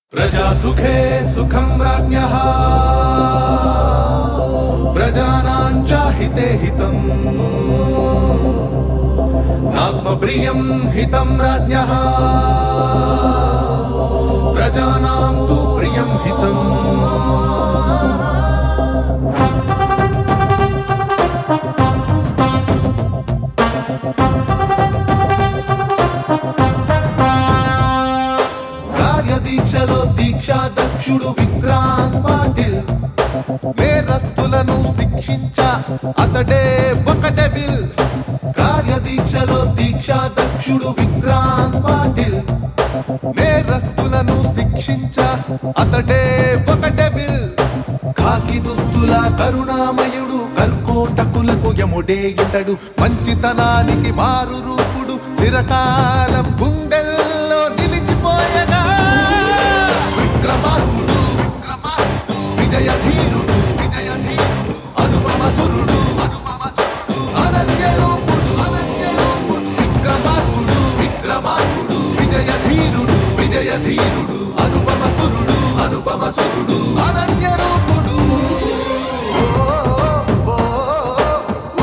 प्रजासुखे सुखं राज्ञः प्रजानां च हिते हितम् नात्मप्रियं हितं राज्ञः प्रजानां तु प्रियं हितम् కార్యదీక్షలో దీక్షా దక్షుడు విక్రాంత్ పాటిల్ నేరస్తులను శిక్షించ అతడే ఒక డెవిల్ కార్యదీక్షలో దీక్షా దక్షుడు విక్రాంత్ పాటిల్ నేరస్తులను శిక్షించ అతడే ఒక డెవిల్ కాకి దుస్తుల కరుణామయుడు కర్కోటకులకు యముడే ఇతడు మంచితనానికి మారు రూపుడు చిరకాలం గుండెల్లో నిలిచిపోయగా విక్రమార్కుడు విక్రమార్కుడు విజయ ధీరుడు విజయ ధీరుడు అనుపమ సురుడు అనుపమ సురుడు అనన్య రూపుడు అనన్య రూపుడు విక్రమార్కుడు విక్రమార్కుడు విజయ ధీరుడు విజయ ధీరుడు అనుపమ సురుడు అనుపమ సురుడు అనన్య రూపుడు ఓ, ఓ, ఓ,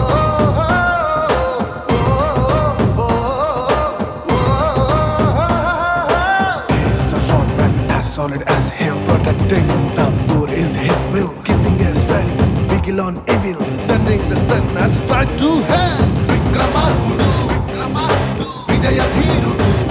He's the short man as solid as him Protecting the poor is his will Keeping us ready, vigil on evil Turning the sun as strike to hand విక్రమార్కుడు విక్రమార్కుడు విజయ ధీరుడు